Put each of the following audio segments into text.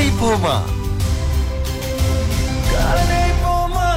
கதை போமா கதை போமா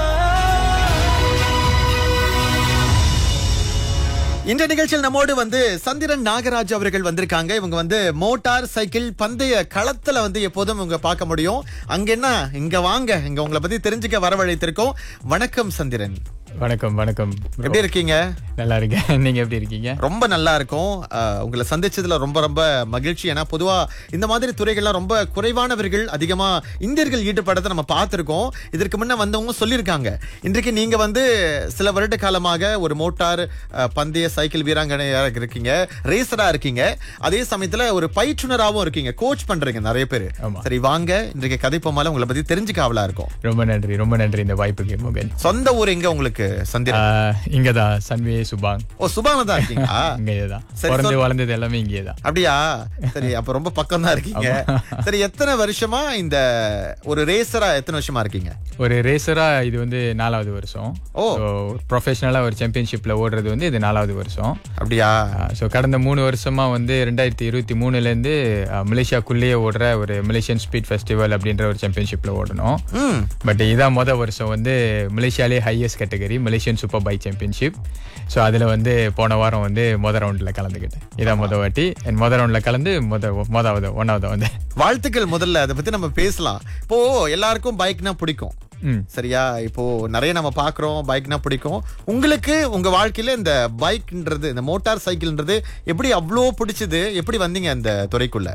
இந்த நிகழ்ச்சியில் நம்மோடு வந்து சந்திரன் நாகராஜ் அவர்கள் வந்திருக்காங்க இவங்க வந்து மோட்டார் சைக்கிள் பந்தய களத்துல வந்து எப்போதும் இவங்க பார்க்க முடியும் அங்க என்ன இங்க வாங்க இங்க உங்களை பத்தி தெரிஞ்சுக்க வரவழைத்திருக்கோம் வணக்கம் சந்திரன் வணக்கம் வணக்கம் எப்படி இருக்கீங்க நல்லா இருக்கேன் நீங்க எப்படி இருக்கீங்க ரொம்ப நல்லா இருக்கும் அஹ், உங்களை சந்திச்சதுல ரொம்ப ரொம்ப மகிழ்ச்சி ஏன்னா பொதுவா இந்த மாதிரி துறைகள்லாம் ரொம்ப குறைவானவர்கள் அதிகமா இந்தியர்கள் ஈடுபடத்தை நம்ம பார்த்திருக்கோம் இதற்கு முன்ன வந்தவங்க சொல்லியிருக்காங்க இன்றைக்கு நீங்க வந்து சில வருட காலமாக ஒரு மோட்டார் அஹ், பந்தய சைக்கிள் வீராங்கனையாக இருக்கீங்க ரேசரா இருக்கீங்க அதே சமயத்துல ஒரு பயிற்றுனராகவும் இருக்கீங்க கோச் பண்றீங்க நிறைய பேர் ஆமா. சரி வாங்க இன்றைக்கு கதைப்போமால உங்களை பத்தி தெரிஞ்சுக்க ஆவலா இருக்கும் ரொம்ப நன்றி ரொம்ப நன்றி இந்த வாய்ப்புக்கு மோகன் சொந்த ஊர் எங்க உங்களுக்கு சந்திரன் ஆஹ், இங்கதான் சன்வே சுபாங் ஓ சுபான தான் இருக்கீங்களா இங்கேதான் சரி, பிறந்து சொல். வளர்ந்தது எல்லாமே இங்கேதான் அப்படியா சரி அப்ப ரொம்ப பக்கம் தான் இருக்கீங்க சரி எத்தனை வருஷமா இந்த ஒரு ரேசரா எத்தனை வருஷமா இருக்கீங்க ஒரு ரேசரா இது வந்து நாலாவது வருஷம் ஓ. ப்ரொஃபஷனலா ஒரு சாம்பியன்ஷிப்ல ஓடுறது வந்து இது நாலாவது வருஷம் அப்படியா ஸோ கடந்த மூணு வருஷமா வந்து ரெண்டாயிரத்தி இருபத்தி மூணுலேருந்து மலேசியாக்குள்ளேயே ஓடுற ஒரு மலேசியன் ஸ்பீட் ஃபெஸ்டிவல் அப்படின்ற ஒரு சாம்பியன்ஷிப்ல ஓடணும் ம் பட் இதான் மொத வருஷம் வந்து மலேசியாலே highest category Malaysian super bike championship so அதில் வந்து போன வாரம் வந்து மொத ரவுண்டில் கலந்துக்கிட்டேன் இதான் மொத வாட்டி என் மொத ரவுண்டில் கலந்து மொத மொதாவது ஒன்றாவது வந்து வாழ்த்துக்கள் முதல்ல அதை பத்தி நம்ம பேசலாம் இப்போ எல்லாருக்கும் பைக்னா பிடிக்கும் ம் சரியா இப்போ நிறைய நம்ம பாக்குறோம் பைக்னா பிடிக்கும் உங்களுக்கு உங்க வாழ்க்கையில இந்த பைக்ன்றது இந்த மோட்டார் சைக்கிள்ன்றது எப்படி அவ்வளோ பிடிச்சது எப்படி வந்தீங்க அந்த துறைக்குள்ள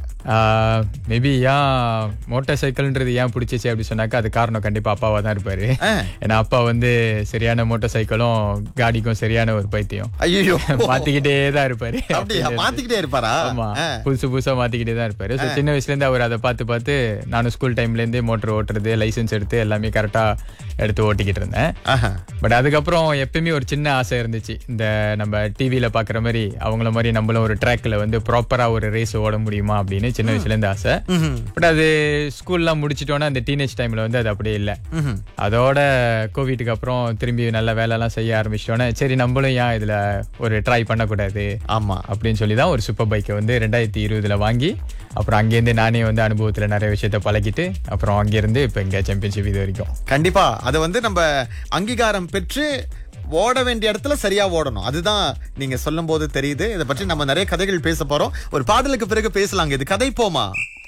மேபி ஏன் மோட்டார் சைக்கிள்ன்றது ஏன் பிடிச்சிச்சு அப்படி சொன்னாக்கா அது காரணம் கண்டிப்பாக அப்பாவாக தான் இருப்பார் ஆ. ஏன்னா அப்பா வந்து சரியான மோட்டார் சைக்கிளும் காடிக்கும் சரியான ஒரு பைத்தியம் ஐயோ மாத்திக்கிட்டே தான் இருப்பாரு அப்படியா மாத்திக்கிட்டே இருப்பாரா ஆமா ஆ. புதுசு புதுசா மாத்திக்கிட்டே தான் இருப்பாரு So, சின்ன வயசுல இருந்து அவர் அதை பார்த்து பார்த்து நானும் ஸ்கூல் டைம்ல இருந்தே மோட்டர் ஓட்டுறது லைசென்ஸ் எடுத்து எல்லாமே கரெக்டா எடுத்து ஓட்டிக்கிட்டு இருந்தேன் ஆஹா. பட் அதுக்கப்புறம் எப்பயுமே ஒரு சின்ன ஆசை இருந்துச்சு இந்த நம்ம டிவியில பாக்குற மாதிரி அவங்கள மாதிரி நம்மளும் ஒரு ட்ராக்ல வந்து ப்ராப்பரா ஒரு ரேஸ் ஓட முடியுமா அப்படின்னு சின்ன வயசுல இருந்து ஆசை ம்ஹும். பட் அது ஸ்கூல்லாம் முடிச்சிட்டோன்னா அந்த டீனேஜ் டைம்ல வந்து அது அப்படியே இல்லை ம்ஹும். அதோட கோவிட்டுக்கு அப்புறம் திரும்பி நல்ல வேலைலாம் செய்ய ஆரம்பிச்சிட்டோன்னே சரி நம்மளும் ஏன் இதுல ஒரு ட்ரை பண்ணக்கூடாது ஆமா அப்படின்னு சொல்லி தான் ஒரு சூப்பர் பைக்கை வந்து ரெண்டாயிரத்தி இருபதுல வாங்கி அப்புறம் அங்கேருந்து நானே வந்து அனுபவத்துல நிறைய விஷயத்த பழகிட்டு அப்புறம் அங்கேருந்து இப்போ இங்கே சாம்பியன்ஷிப் இது வரைக்கும் கண்டிப்பா அதை வந்து நம்ம அங்கீகாரம் பெற்று ஓட வேண்டிய இடத்துல சரியா ஓடணும் அதுதான் நீங்க சொல்லும் போது தெரியுது இதை பற்றி நம்ம நிறைய கதைகள் பேச போறோம் ஒரு பாடலுக்கு பிறகு பேசலாங்க இது கதை போமா